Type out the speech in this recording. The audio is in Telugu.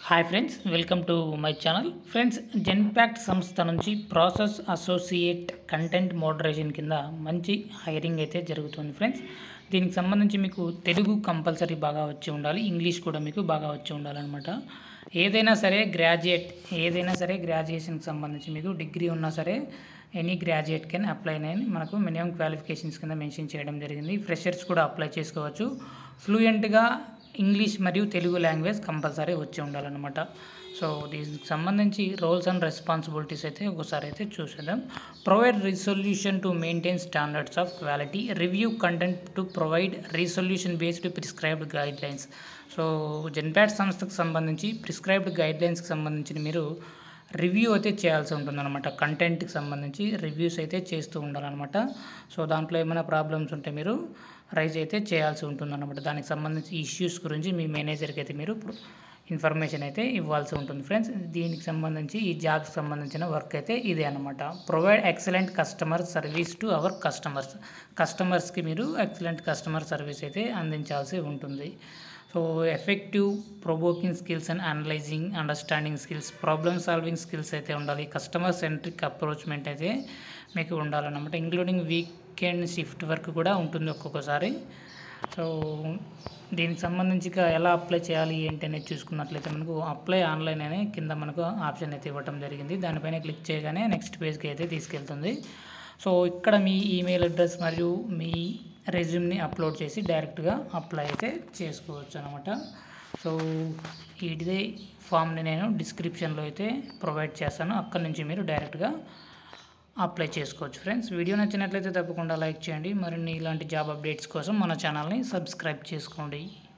hi friends welcome to my channel friends Genpact సంస్థ నుంచి ప్రాసెస్ అసోసియేట్ కంటెంట్ మోడరేషన్ కింద మంచి హైరింగ్ అయితే జరుగుతుంది ఫ్రెండ్స్ దీనికి సంబంధించి మీకు తెలుగు కంపల్సరీ బాగా వచ్చి ఉండాలి ఇంగ్లీష్ కూడా మీకు బాగా వచ్చి ఉండాలన్నమాట ఏదైనా సరే గ్రాడ్యుయేట్ ఏదైనా సరే గ్రాడ్యుయేషన్కి సంబంధించి మీకు డిగ్రీ ఉన్నా సరే ఎనీ గ్రాడ్యుయేట్ కెన్ అప్లై అని మనకు మినిమం క్వాలిఫికేషన్స్ కింద మెన్షన్ చేయడం జరిగింది ఫ్రెషర్స్ కూడా అప్లై చేసుకోవచ్చు ఫ్లూయెంట్గా ఇంగ్లీష్ మరియు తెలుగు లాంగ్వేజ్ కంపల్సరీ వచ్చి ఉండాలన్నమాట సో దీనికి సంబంధించి రోల్స్ అండ్ రెస్పాన్సిబిలిటీస్ అయితే ఒకసారి అయితే చూసేద్దాం provide resolution to maintain standards of quality review content to provide resolution based prescribed guidelines so Genpact సంస్థకు సంబంధించి ప్రిస్క్రైబ్డ్ గైడ్ లైన్స్కి సంబంధించి మీరు రివ్యూ అయితే చేయాల్సి ఉంటుందన్నమాట కంటెంట్కి సంబంధించి రివ్యూస్ అయితే చేస్తూ ఉండాలన్నమాట సో దాంట్లో ఏమైనా ప్రాబ్లమ్స్ ఉంటే మీరు రైజ్ అయితే చేయాల్సి ఉంటుందన్నమాట దానికి సంబంధించి ఇష్యూస్ గురించి మీ మేనేజర్కి అయితే మీరు ఇన్ఫర్మేషన్ అయితే ఇవ్వాల్సి ఉంటుంది ఫ్రెండ్స్ దీనికి సంబంధించి ఈ జాబ్కి సంబంధించిన వర్క్ అయితే ఇదే అనమాట provide excellent customer service to our customers కస్టమర్స్కి మీరు ఎక్సలెంట్ కస్టమర్ సర్వీస్ అయితే అందించాల్సి ఉంటుంది so effective provoking skills and analysing understanding skills problem solving skills అయితే ఉండాలి కస్టమర్ సెంట్రిక్ అప్రోచ్మెంట్ అయితే మీకు ఉండాలన్నమాట ఇంక్లూడింగ్ వీకెండ్ షిఫ్ట్ వర్క్ కూడా ఉంటుంది ఒక్కొక్కసారి సో దీనికి సంబంధించి ఇక ఎలా అప్లై చేయాలి ఏంటి అనేది చూసుకున్నట్లయితే మనకు అప్లై ఆన్లైన్ అనే కింద మనకు ఆప్షన్ అయితే ఇవ్వడం జరిగింది దానిపైన క్లిక్ చేయగానే నెక్స్ట్ పేజ్కి అయితే తీసుకెళ్తుంది సో ఇక్కడ మీ ఈమెయిల్ అడ్రస్ మరియు మీ రెజ్యూమ్ని అప్లోడ్ చేసి డైరెక్ట్గా అప్లై అయితే చేసుకోవచ్చు అనమాట సో ఇదే ఫామ్ని నేను డిస్క్రిప్షన్లో అయితే ప్రొవైడ్ చేస్తాను అక్కడ నుంచి మీరు డైరెక్ట్గా అప్లై చేసుకోవచ్చు ఫ్రెండ్స్ వీడియో నచ్చినట్లయితే తప్పకుండా లైక్ చేయండి మరిన్ని ఇలాంటి జాబ్ అప్డేట్స్ కోసం మన ఛానల్ని సబ్స్క్రైబ్ చేసుకోండి